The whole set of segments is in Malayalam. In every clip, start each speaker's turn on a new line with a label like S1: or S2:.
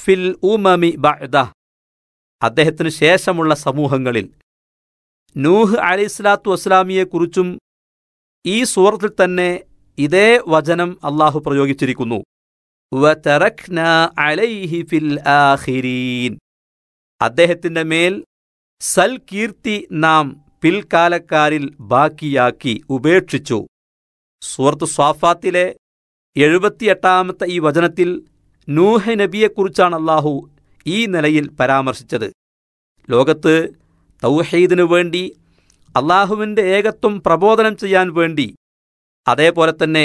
S1: ഫിൽ ഉമമി ബഅദ അദ്ദേഹത്തിന് ശേഷമുള്ള സമൂഹങ്ങളിൽ നൂഹ് അലൈഹിസ്ലാത്തു വസ്സലാമിയെക്കുറിച്ചും ഈ സൂറത്തിൽ തന്നെ ഇതേ വചനം അള്ളാഹു പ്രയോഗിച്ചിരിക്കുന്നു വതറക്ന അലൈഹി ഫിൽ ആഖിരീൻ അദ്ദേഹത്തിന്റെ മേൽ സൽകീർത്തി നാം പിൽക്കാലക്കാരിൽ ബാക്കിയാക്കി ഉപേക്ഷിച്ചു സൂറത്ത് സ്വാഫാത്തിലെ എഴുപത്തിയെട്ടാമത്തെ ഈ വചനത്തിൽ നൂഹ നബിയെക്കുറിച്ചാണ് അള്ളാഹു ഈ നിലയിൽ പരാമർശിച്ചത് ലോകത്ത് തൗഹീദിനു വേണ്ടി അള്ളാഹുവിൻ്റെ ഏകത്വം പ്രബോധനം ചെയ്യാൻ വേണ്ടി അതേപോലെ തന്നെ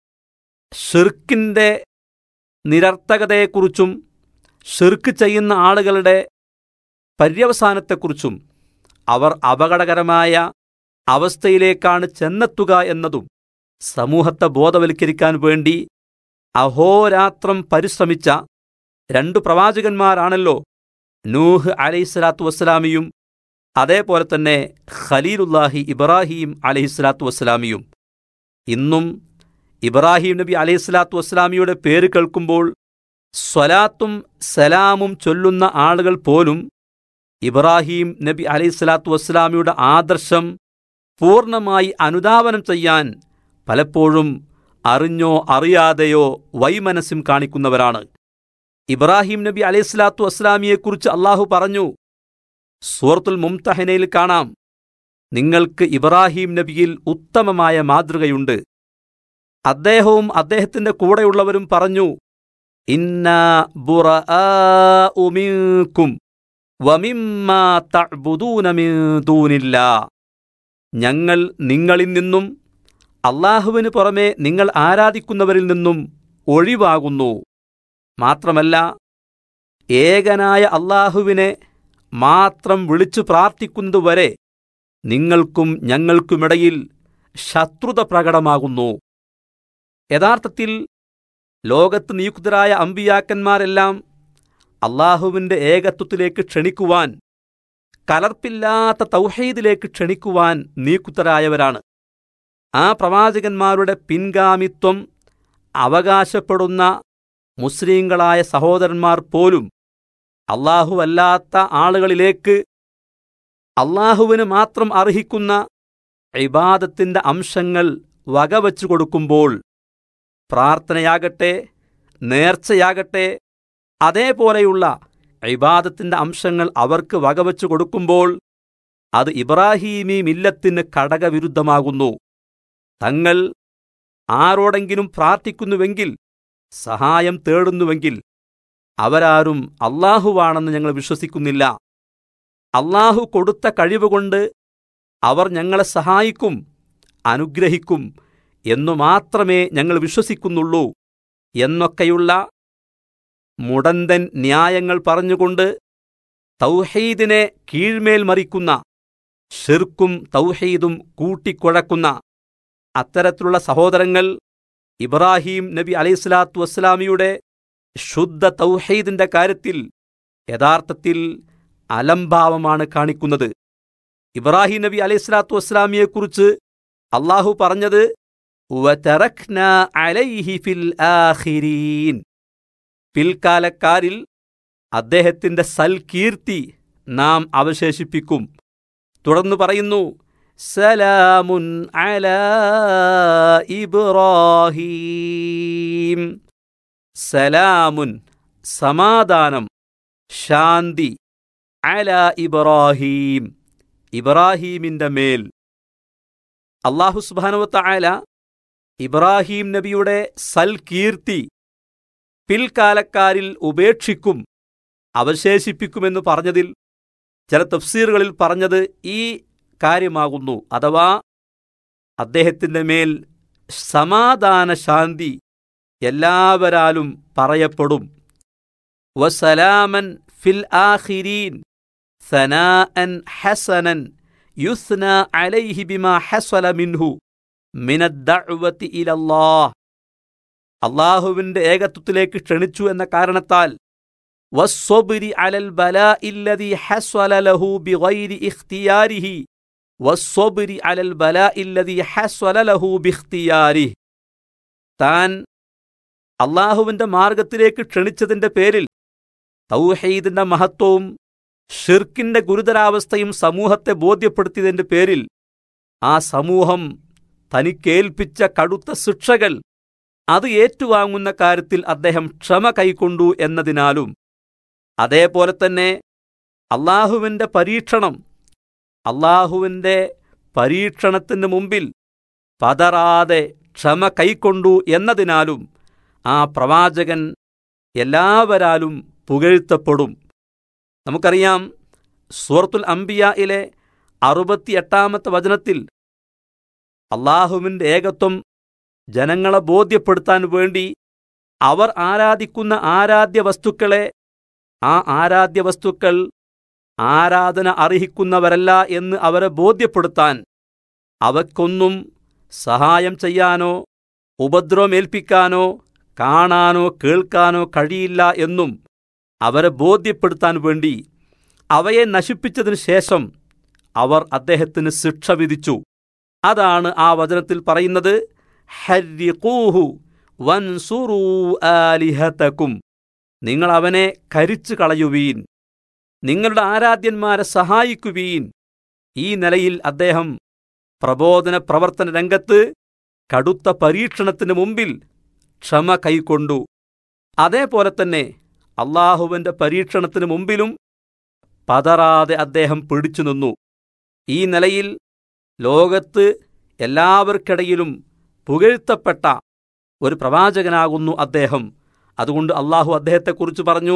S1: ഷിർക്കിൻ്റെ നിരർത്ഥകതയെക്കുറിച്ചും ഷിർക്ക് ചെയ്യുന്ന ആളുകളുടെ പര്യവസാനത്തെക്കുറിച്ചും അവർ അപകടകരമായ അവസ്ഥയിലേക്കാണ് ചെന്നെത്തുക എന്നതും സമൂഹത്തെ ബോധവൽക്കരിക്കാൻ വേണ്ടി അഹോരാത്രം പരിശ്രമിച്ച രണ്ടു പ്രവാചകന്മാരാണല്ലോ നൂഹ് അലൈഹിസ്സലാത്തു വസ്സലാമിയും അതേപോലെ തന്നെ ഖലീലുല്ലാഹി ഇബ്രാഹിം അലൈഹിസ്സലാത്തു വസ്സലാമിയും ഇന്നും ഇബ്രാഹിം നബി അലൈഹിസ്സലാത്തു വസ്സലാമിയുടെ പേര് കേൾക്കുമ്പോൾ സ്വലാത്തും സലാമും ചൊല്ലുന്ന ആളുകൾ പോലും ഇബ്രാഹിം നബി അലൈഹിസ്സലാത്തു വസ്സലാമിയുടെ ആദർശം പൂർണ്ണമായി അനുധാവനം ചെയ്യാൻ പലപ്പോഴും അറിഞ്ഞോ അറിയാതെയോ വൈമനസ്യം കാണിക്കുന്നവരാണ് ഇബ്രാഹിം നബി അലൈഹിസ്ലാത്തു വസ്സലാമിയെക്കുറിച്ച് അള്ളാഹു പറഞ്ഞു സൂറത്തുൽ മുംതഹനയിൽ കാണാം നിങ്ങൾക്ക് ഇബ്രാഹിം നബിയിൽ ഉത്തമമായ മാതൃകയുണ്ട് അദ്ദേഹവും അദ്ദേഹത്തിന്റെ കൂടെയുള്ളവരും പറഞ്ഞു ഇന്നാ ബുറആഉ മിൻകും വമിമ്മാ തഅ്ബുദൂന മിൻ ദൂനില്ലാ ഞങ്ങൾ നിങ്ങളിൽ നിന്നും അള്ളാഹുവിന് പുറമെ നിങ്ങൾ ആരാധിക്കുന്നവരിൽ നിന്നും ഒഴിവാകുന്നു മാത്രമല്ല ഏകനായ അള്ളാഹുവിനെ മാത്രം വിളിച്ചു പ്രാർത്ഥിക്കുന്നതുവരെ നിങ്ങൾക്കും ഞങ്ങൾക്കുമിടയിൽ ശത്രുത പ്രകടമാകുന്നു യഥാർത്ഥത്തിൽ ലോകത്ത് നിയുക്തരായ അമ്പിയാക്കന്മാരെല്ലാം അള്ളാഹുവിൻ്റെ ഏകത്വത്തിലേക്ക് ക്ഷണിക്കുവാൻ കലർപ്പില്ലാത്ത തൗഹീദിലേക്ക് ക്ഷണിക്കുവാൻ നീക്കുത്തരായവരാണ് ആ പ്രവാചകന്മാരുടെ പിൻഗാമിത്വം അവകാശപ്പെടുന്ന മുസ്ലിങ്ങളായ സഹോദരന്മാർ പോലും അല്ലാഹുവല്ലാത്ത ആളുകളിലേക്ക് അള്ളാഹുവിന് മാത്രം അർഹിക്കുന്ന ഇബാദത്തിന്റെ അംശങ്ങൾ വകവച്ചു കൊടുക്കുമ്പോൾ പ്രാർത്ഥനയാകട്ടെ നേർച്ചയാകട്ടെ അതേപോലെയുള്ള ഇബാദത്തിന്റെ അംശങ്ങൾ അവർക്ക് വകവച്ചു കൊടുക്കുമ്പോൾ അത് ഇബ്രാഹീമി മില്ലത്തിന് ഘടകവിരുദ്ധമാകുന്നു തങ്ങൾ ആരോടെങ്കിലും പ്രാർത്ഥിക്കുന്നുവെങ്കിൽ സഹായം തേടുന്നുവെങ്കിൽ അവരാരും അള്ളാഹുവാണെന്ന് ഞങ്ങൾ വിശ്വസിക്കുന്നില്ല അള്ളാഹു കൊടുത്ത കഴിവുകൊണ്ട് അവർ ഞങ്ങളെ സഹായിക്കും അനുഗ്രഹിക്കും എന്നു മാത്രമേ ഞങ്ങൾ വിശ്വസിക്കുന്നുള്ളൂ എന്നൊക്കെയുള്ള മുടന്തൻ ന്യായങ്ങൾ പറഞ്ഞുകൊണ്ട് തൗഹീദിനെ കീഴ്മേൽ മറിക്കുന്ന ഷിർക്കും തൗഹീദും കൂട്ടിക്കുഴക്കുന്ന അത്തരത്തിലുള്ള സഹോദരങ്ങൾ ഇബ്രാഹിം നബി അലൈഹിസ്ലാത്തു വസ്സലാമിയുടെ ശുദ്ധ തൗഹീദിന്റെ കാര്യത്തിൽ യഥാർത്ഥത്തിൽ അലംഭാവമാണ് കാണിക്കുന്നത് ഇബ്രാഹിം നബി അലൈഹിസ്ലാത്തു വസ്സലാമിയെക്കുറിച്ച് അള്ളാഹു പറഞ്ഞത് "വതറക്ന അലൈഹി ഫിൽ ആഖിരീൻ." പിൽക്കാലക്കാരിൽ അദ്ദേഹത്തിന്റെ സൽകീർത്തി നാം അവശേഷിപ്പിക്കും തുടർന്ന് പറയുന്നു സലാമുൻ അലാ ഇബ്രാഹീം സലാമുൻ സമാധാനം ശാന്തി അല ഇബ്രാഹീം ഇബ്രാഹീമിന്റെ മേൽ അള്ളാഹു സുബാനുവത്ത ഇബ്രാഹീം നബിയുടെ സൽകീർത്തി പിൽക്കാലക്കാരിൽ ഉപേക്ഷിക്കും അവശേഷിപ്പിക്കുമെന്ന് പറഞ്ഞതിൽ ചില തഫ്സീറുകളിൽ പറഞ്ഞത് ഈ കാര്യമാകുന്നു അഥവാ അദ്ദേഹത്തിൻ്റെ മേൽ സമാധാന ശാന്തി എല്ലാവരാലും പറയപ്പെടും വസലാമൻ ഫിൽ ആഖിരീൻ സനാഅൻ ഹസനൻ യുസ്ന അലൈഹി ബിമാ ഹസല മിൻഹു മിനദ്ദഅവതി ഇലല്ലാഹ് അള്ളാഹുവിന്റെ ഏകത്വത്തിലേക്ക് ക്ഷണിച്ചു എന്ന കാരണത്താൽ വസ്വബിരി അലൽ ബലാ ഇല്ലതി ഹസ്വല ലഹു ബിഗൈരി ഇഖ്തിയാരിഹി വസ്വബിരി അലൽ ബലാ ഇല്ലതി ഹസ്വല ലഹു ബിഖ്തിയാരിഹി താൻ അള്ളാഹുവിന്റെ മാർഗത്തിലേക്ക് ക്ഷണിച്ചതിന്റെ പേരിൽ തൗഹീദിന്റെ മഹത്വവും ഷിർക്കിന്റെ ഗുരുതരാവസ്ഥയും സമൂഹത്തെ ബോധ്യപ്പെടുത്തിയതിന്റെ പേരിൽ ആ സമൂഹം തനിക്കേൽപ്പിച്ച കടുത്ത ശിക്ഷകൾ അത് ഏറ്റുവാങ്ങുന്ന കാര്യത്തിൽ അദ്ദേഹം ക്ഷമ കൈക്കൊണ്ടു എന്നതിനാലും അതേപോലെ തന്നെ അള്ളാഹുവിൻ്റെ പരീക്ഷണം അള്ളാഹുവിൻ്റെ പരീക്ഷണത്തിന് മുമ്പിൽ പതറാതെ ക്ഷമ കൈക്കൊണ്ടു എന്നതിനാലും ആ പ്രവാചകൻ എല്ലാവരാലും പുകഴ്ത്തപ്പെടും നമുക്കറിയാം സൂറത്തുൽ അംബിയയിലെ അറുപത്തിയെട്ടാമത്തെ വചനത്തിൽ അള്ളാഹുവിൻ്റെ ഏകത്വം ജനങ്ങളെ ബോധ്യപ്പെടുത്താൻ വേണ്ടി അവർ ആരാധിക്കുന്ന ആരാധ്യ വസ്തുക്കളെ ആ ആരാധ്യ വസ്തുക്കൾ ആരാധന അർഹിക്കുന്നവരല്ല എന്ന് അവരെ ബോധ്യപ്പെടുത്താൻ അവയ്ക്കൊന്നും സഹായം ചെയ്യാനോ ഉപദ്രവമേൽപ്പിക്കാനോ കാണാനോ കേൾക്കാനോ കഴിയില്ല എന്നും അവരെ ബോധ്യപ്പെടുത്താൻ വേണ്ടി അവയെ നശിപ്പിച്ചതിനു ശേഷം അവർ അദ്ദേഹത്തിന് ശിക്ഷ വിധിച്ചു അതാണ് ആ വചനത്തിൽ പറയുന്നത് ഹരിഖൂഹു വൻസുറൂ ആലിഹതക്കും നിങ്ങൾ അവനെ കരിച്ചു കളയുവീൻ നിങ്ങളുടെ ആരാധ്യന്മാരെ സഹായിക്കുവീൻ ഈ നിലയിൽ അദ്ദേഹം പ്രബോധന പ്രവർത്തന രംഗത്ത് കടുത്ത പരീക്ഷണത്തിന് മുമ്പിൽ ക്ഷമ കൈക്കൊണ്ടു അതേപോലെ തന്നെ അള്ളാഹുവിൻ്റെ പരീക്ഷണത്തിന് മുമ്പിലും പതറാതെ അദ്ദേഹം പിടിച്ചു നിന്നു ഈ നിലയിൽ ലോകത്ത് എല്ലാവർക്കിടയിലും പുകഴ്ത്തപ്പെട്ട ഒരു പ്രവാചകനാകുന്നു അദ്ദേഹം അതുകൊണ്ട് അള്ളാഹു അദ്ദേഹത്തെക്കുറിച്ച് പറഞ്ഞു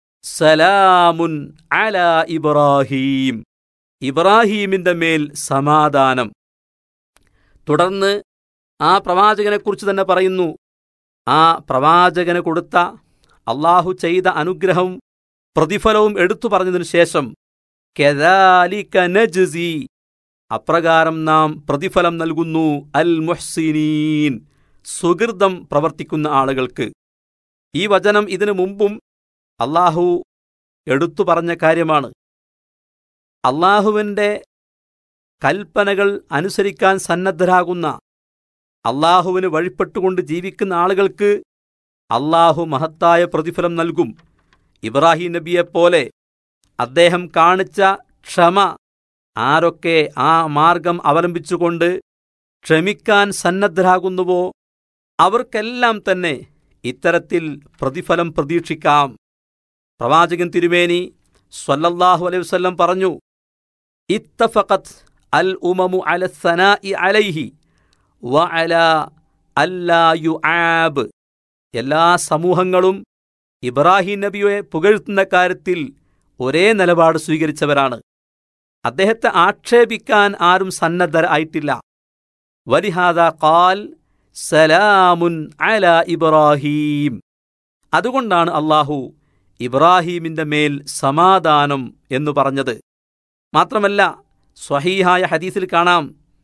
S1: സലാമുൻ അല ഇബ്രാഹീം ഇബ്രാഹീമിന്റെ മേൽ സമാധാനം തുടർന്ന് ആ പ്രവാചകനെക്കുറിച്ച് തന്നെ പറയുന്നു ആ പ്രവാചകന് കൊടുത്ത അള്ളാഹു ചെയ്ത അനുഗ്രഹവും പ്രതിഫലവും എടുത്തു പറഞ്ഞതിനു ശേഷം കെദാലിക നജ്സി അപ്രകാരം നാം പ്രതിഫലം നൽകുന്നു അൽ മുഹ്സിനീൻ സുഹൃതം പ്രവർത്തിക്കുന്ന ആളുകൾക്ക് ഈ വചനം ഇതിനു മുമ്പും അള്ളാഹു എടുത്തു പറഞ്ഞ കാര്യമാണ് അള്ളാഹുവിൻ്റെ കൽപ്പനകൾ അനുസരിക്കാൻ സന്നദ്ധരാകുന്ന അള്ളാഹുവിന് വഴിപ്പെട്ടുകൊണ്ട് ജീവിക്കുന്ന ആളുകൾക്ക് അള്ളാഹു മഹത്തായ പ്രതിഫലം നൽകും ഇബ്രാഹിം നബിയെപ്പോലെ അദ്ദേഹം കാണിച്ച ക്ഷമ ആരൊക്കെ ആ മാർഗം അവലംബിച്ചുകൊണ്ട് ക്ഷമിക്കാൻ സന്നദ്ധരാകുന്നുവോ അവർക്കെല്ലാം തന്നെ ഇത്തരത്തിൽ പ്രതിഫലം പ്രതീക്ഷിക്കാം പ്രവാചകൻ തിരുമേനി സ്വല്ലല്ലാഹു അലൈഹി വസല്ലം പറഞ്ഞു ഇത്തഫഖത് അൽ ഉമമു അല സനാഇ അലൈഹി വ അല അല്ലാ യുആബ് എല്ലാ സമൂഹങ്ങളും ഇബ്രാഹിം നബിയെ പുകഴ്ത്തുന്ന കാര്യത്തിൽ ഒരേ നിലപാട് സ്വീകരിച്ചവരാണ് അദ്ദേഹത്തെ ആക്ഷേപിക്കാൻ ആരും സന്നദ്ധരായിട്ടില്ല വലിഹാദ കാൽ സലാമുൻ അല ഇബ്രാഹീം അതുകൊണ്ടാണ് അള്ളാഹു ഇബ്രാഹീമിന്റെ മേൽ സമാധാനം എന്നു പറഞ്ഞത് മാത്രമല്ല സ്വഹീഹായ ഹദീസിൽ കാണാം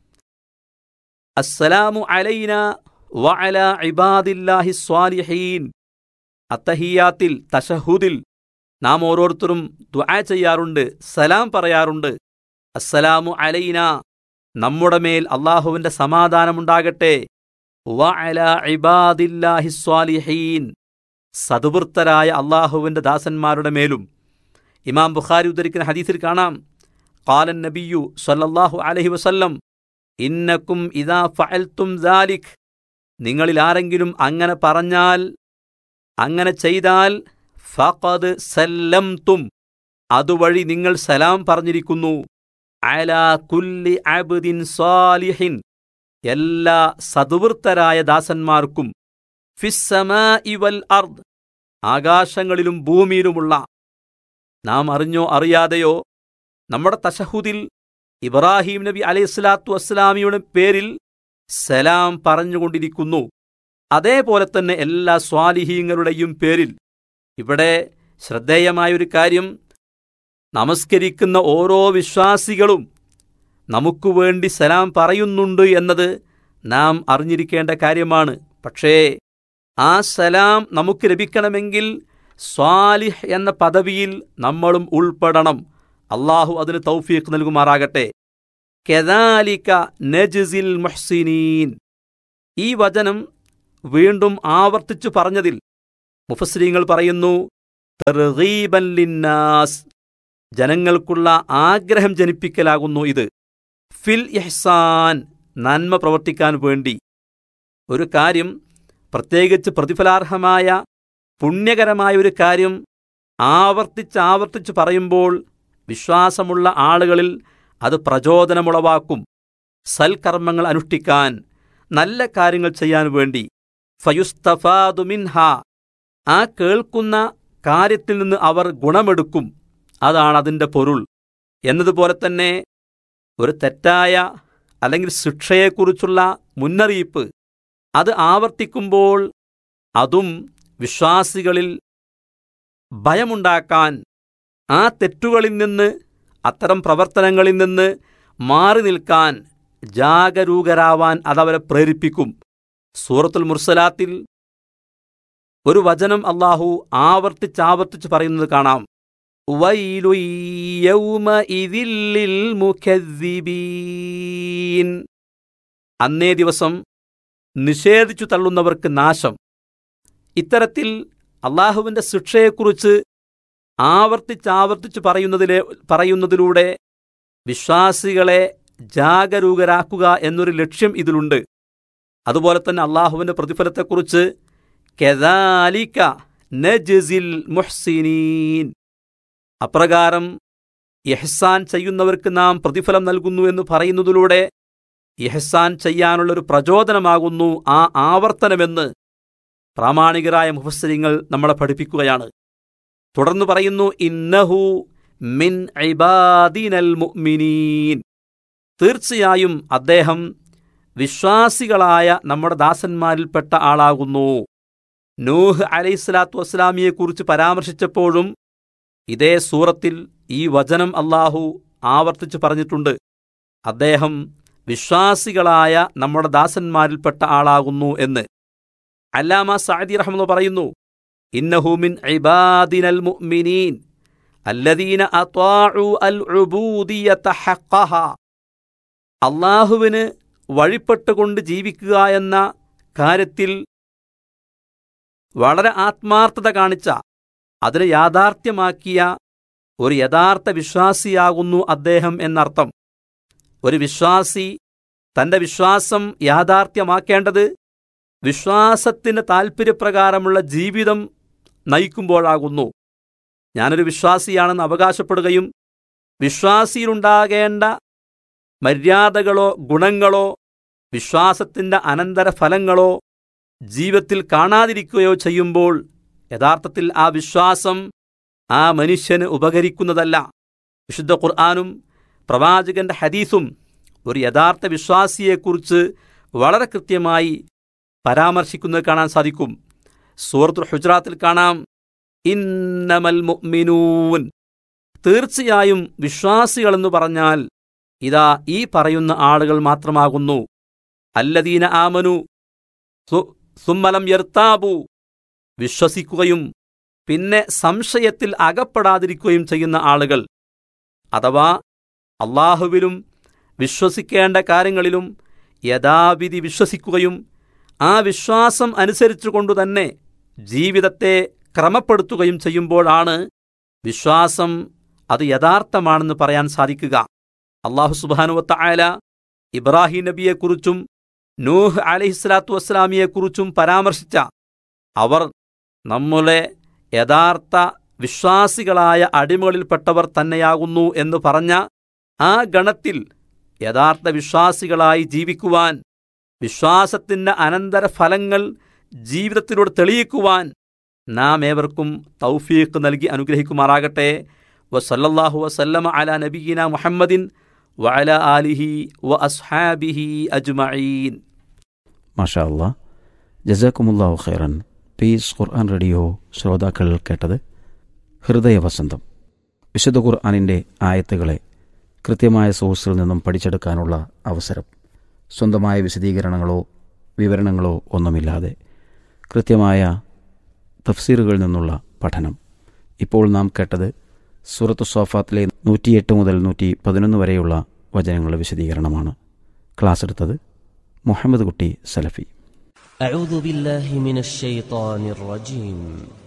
S1: അസ്സലാമു അലൈന വ അല ഇബാദില്ലാഹി സ്വാലിഹീൻ അത്തഹിയാത്തിൽ തഷഹുദിൽ നാം ഓരോരുത്തരും ദുആ ചെയ്യാറുണ്ട് സലാം പറയാറുണ്ട് അസ്സലാമു അലൈന നമ്മുടെ മേൽ അള്ളാഹുവിന്റെ സമാധാനമുണ്ടാകട്ടെ വ അല ഇബാദില്ലാഹി സ്വാലിഹീൻ സതുവൃത്തരായ അള്ളാഹുവിന്റെ ദാസന്മാരുടെ മേലും ഇമാം ബുഖാരി ഉദ്ധരിക്കുന്ന ഹദീസിൽ കാണാം കാലൻ നബിയു സല്ലല്ലാഹു അലൈഹി വസല്ലം ഇന്നക്കും ഇദാ ഫഅൽത്തും ദാലിക് നിങ്ങളിൽ ആരെങ്കിലും അങ്ങനെ പറഞ്ഞാൽ അങ്ങനെ ചെയ്താൽ ഫഖദ് സല്ലംതും അതുവഴി നിങ്ങൾ സലാം പറഞ്ഞിരിക്കുന്നു അലാ കുല്ലി അബ്ദിൻ സാലിഹിൻ എല്ലാ സതുവൃത്തരായ ദാസന്മാർക്കും ഫിസ്സമാഇ വൽ അർദ് ആകാശങ്ങളിലും ഭൂമിയിലുമുള്ള നാം അറിഞ്ഞോ അറിയാതെയോ നമ്മുടെ തശഹുദിൽ ഇബ്രാഹിം നബി അലൈഹിസ്ലാത്തു വസ്സലാമിയുടെ പേരിൽ സലാം പറഞ്ഞുകൊണ്ടിരിക്കുന്നു അതേപോലെ തന്നെ എല്ലാ സ്വാലിഹീങ്ങളുടെയും പേരിൽ ഇവിടെ ശ്രദ്ധേയമായൊരു കാര്യം നമസ്കരിക്കുന്ന ഓരോ വിശ്വാസികളും നമുക്കു വേണ്ടി സലാം പറയുന്നുണ്ട് എന്നത് നാം അറിഞ്ഞിരിക്കേണ്ട കാര്യമാണ് പക്ഷേ ആ സലാം നമുക്ക് ലഭിക്കണമെങ്കിൽ സ്വാലിഹ് എന്ന പദവിയിൽ നമ്മളും ഉൾപ്പെടണം അള്ളാഹു അതിന് തൗഫീഖ് നൽകുമാറാകട്ടെ കെദാലിക നജ്സിൽ മുഹ്സിനീൻ ഈ വചനം വീണ്ടും ആവർത്തിച്ചു പറഞ്ഞതിൽ മുഫസ്രീങ്ങൾ പറയുന്നു തർഗീബൻ ലിന്നാസ് ജനങ്ങൾക്കുള്ള ആഗ്രഹം ജനിപ്പിക്കലാകുന്നു ഇത് ഫിൽ ഇഹ്സാൻ നന്മ പ്രവർത്തിക്കാൻ വേണ്ടി ഒരു കാര്യം പ്രത്യേകിച്ച് പ്രതിഫലാർഹമായ പുണ്യകരമായ ഒരു കാര്യം ആവർത്തിച്ച് ആവർത്തിച്ച് പറയുമ്പോൾ വിശ്വാസമുള്ള ആളുകളിൽ അത് പ്രചോദനമുളവാക്കും സൽക്കർമ്മങ്ങൾ അനുഷ്ഠിക്കാൻ നല്ല കാര്യങ്ങൾ ചെയ്യാൻ വേണ്ടി ഫയുസ്തഫാദു മിൻഹ ആ കേൾക്കുന്ന കാര്യത്തിൽ നിന്ന് അവർ ഗുണമെടുക്കും അതാണ് അതിൻ്റെ പൊരുൾ എന്നതുപോലെ തന്നെ ഒരു തെറ്റായ അല്ലെങ്കിൽ ശിക്ഷയെക്കുറിച്ചുള്ള മുന്നറിയിപ്പ് അത് ആവർത്തിക്കുമ്പോൾ അതും വിശ്വാസികളിൽ ഭയമുണ്ടാക്കാൻ ആ തെറ്റുകളിൽ നിന്ന് അത്തരം പ്രവർത്തനങ്ങളിൽ നിന്ന് മാറി നിൽക്കാൻ ജാഗരൂകരാവാൻ അതവരെ പ്രേരിപ്പിക്കും സൂറത്തുൽ മുർസലാത്തിൽ ഒരു വചനം അള്ളാഹു ആവർത്തിച്ചാവർത്തിച്ച് പറയുന്നത് കാണാം വൈലു യൗമഇദിൽ ലിൽ മുകദ്ദിബീൻ അന്നേ ദിവസം നിഷേധിച്ചു തള്ളുന്നവർക്ക് നാശം ഇത്തരത്തിൽ അള്ളാഹുവിൻ്റെ ശിക്ഷയെക്കുറിച്ച് ആവർത്തിച്ചാവർത്തിച്ച് പറയുന്നതിലെ പറയുന്നതിലൂടെ വിശ്വാസികളെ ജാഗരൂകരാക്കുക എന്നൊരു ലക്ഷ്യം ഇതിലുണ്ട് അതുപോലെ തന്നെ അള്ളാഹുവിൻ്റെ പ്രതിഫലത്തെക്കുറിച്ച് കെദാലിക്ക നജിസിൽ മുഹ്സിനീൻ അപ്രകാരം ഇഹ്സാൻ ചെയ്യുന്നവർക്ക് നാം പ്രതിഫലം നൽകുന്നു എന്ന് പറയുന്നതിലൂടെ ഇഹ്സാൻ ചെയ്യാനുള്ളൊരു പ്രചോദനമാകുന്നു ആ ആവർത്തനമെന്ന് പ്രാമാണികരായ മുഫസ്സരിങ്ങൾ നമ്മളെ പഠിപ്പിക്കുകയാണ് തുടർന്ന് പറയുന്നു ഇന്നഹു മിൻ ഇബാദിനൽ മുഅ്മിനീൻ തീർച്ചയായും അദ്ദേഹം വിശ്വാസികളായ നമ്മുടെ ദാസന്മാരിൽപ്പെട്ട ആളാകുന്നു നൂഹ് അലൈഹിസ്സലാത്തു വസ്സലാമിയെക്കുറിച്ച് പരാമർശിച്ചപ്പോഴും ഇതേ സൂറത്തിൽ ഈ വചനം അള്ളാഹു ആവർത്തിച്ച് പറഞ്ഞിട്ടുണ്ട് അദ്ദേഹം വിശ്വാസികളായ നമ്മുടെ ദാസന്മാരിൽപ്പെട്ട ആളാകുന്നു എന്ന് അല്ലാമ സഅദി റഹ്മെന്ന് പറയുന്നു ഇന്നഹുമിൻ ഇബാദിനൽ മുഅ്മിനീൻ അല്ലദീന അത്വാഉ അൽ ഉബൂദിയത ഹഖഹ അള്ളാഹുവിന് വഴിപ്പെട്ടുകൊണ്ട് ജീവിക്കുക എന്ന കാര്യത്തിൽ വളരെ ആത്മാർത്ഥത കാണിച്ച അതിനെ യാഥാർത്ഥ്യമാക്കിയ ഒരു യഥാർത്ഥ വിശ്വാസിയാകുന്നു അദ്ദേഹം എന്നർത്ഥം ഒരു വിശ്വാസി തന്റെ വിശ്വാസം യാഥാർത്ഥ്യമാക്കേണ്ടത് വിശ്വാസത്തിന് താൽപ്പര്യപ്രകാരമുള്ള ജീവിതം നയിക്കുമ്പോഴാകുന്നു ഞാനൊരു വിശ്വാസിയാണെന്ന് അവകാശപ്പെടുകയും വിശ്വാസിയിലുണ്ടാകേണ്ട മര്യാദകളോ ഗുണങ്ങളോ വിശ്വാസത്തിൻ്റെ അനന്തരഫലങ്ങളോ ജീവിതത്തിൽ കാണാതിരിക്കുകയോ ചെയ്യുമ്പോൾ യഥാർത്ഥത്തിൽ ആ വിശ്വാസം ആ മനുഷ്യന് ഉപകരിക്കുന്നതല്ല വിശുദ്ധ ഖുർആാനും പ്രവാചകന്റെ ഹദീസും ഒരു യഥാർത്ഥ വിശ്വാസിയെക്കുറിച്ച് വളരെ കൃത്യമായി പരാമർശിക്കുന്നത് കാണാൻ സാധിക്കും സൂറത്തുൽ ഹുജറാത്തിൽ കാണാം ഇന്നമൽ മുഅ്മിനൂൻ തീർച്ചയായും വിശ്വാസികളെന്ന് പറഞ്ഞാൽ ഇതാ ഈ പറയുന്ന ആളുകൾ മാത്രമാകുന്നു അല്ലദീന ആമനു സുമ്മലം യർത്താബു വിശ്വസിക്കുകയും പിന്നെ സംശയത്തിൽ അകപ്പെടാതിരിക്കുകയും ചെയ്യുന്ന ആളുകൾ അഥവാ അള്ളാഹുവിലും വിശ്വസിക്കേണ്ട കാര്യങ്ങളിലും യഥാവിധി വിശ്വസിക്കുകയും ആ വിശ്വാസം അനുസരിച്ചുകൊണ്ടു തന്നെ ജീവിതത്തെ ക്രമപ്പെടുത്തുകയും ചെയ്യുമ്പോഴാണ് വിശ്വാസം അത് യഥാർത്ഥമാണെന്ന് പറയാൻ സാധിക്കുക അള്ളാഹു സുബാനുവത്ത ആയ ഇബ്രാഹിം നബിയെക്കുറിച്ചും നൂഹ് അലഹിസ്ലാത്തു വസ്സലാമിയെക്കുറിച്ചും പരാമർശിച്ച അവർ നമ്മളെ യഥാർത്ഥ വിശ്വാസികളായ അടിമകളിൽപ്പെട്ടവർ തന്നെയാകുന്നു എന്ന് പറഞ്ഞ ആ ഗണത്തിൽ യഥാർത്ഥ വിശ്വാസികളായി ജീവിക്കുവാൻ വിശ്വാസത്തിൻ്റെ അനന്തരഫലങ്ങൾ ജീവിതത്തിലൂടെ തെളിയിക്കുവാൻ നാം ഏവർക്കും തൗഫീഖ് നൽകി അനുഗ്രഹിക്കുമാറാകട്ടെ വസല്ലല്ലാഹു വസല്ലമ അല നബീന മുഹമ്മദിൻ വഅല ആലിഹി വ അസ്ഹാബിഹി അജ്മഈൻ
S2: മാഷാ അല്ലാ ജസാക്കുമുല്ലാഹു ഖൈറൻ പീസ് ഖുർആൻ റേഡിയോ ശ്രോതാക്കൾ കേട്ടത് ഹൃദയവസന്തം വിശുദ്ധ ഖുർആാനിൻ്റെ ആയത്തുകളെ കൃത്യമായ സോഴ്സിൽ നിന്നും പഠിച്ചെടുക്കാനുള്ള അവസരം സ്വന്തമായ വിശദീകരണങ്ങളോ വിവരണങ്ങളോ ഒന്നുമില്ലാതെ കൃത്യമായ തഫ്സീറുകളിൽ നിന്നുള്ള പഠനം ഇപ്പോൾ നാം കേട്ടത് സൂറത്ത് സോഫാത്തിലെ നൂറ്റിയെട്ട് മുതൽ നൂറ്റി പതിനൊന്ന് വരെയുള്ള വചനങ്ങളുടെ വിശദീകരണമാണ് ക്ലാസ് എടുത്തത് മുഹമ്മദ് കുട്ടി സലഫി
S3: أعوذ بالله من الشيطان الرجيم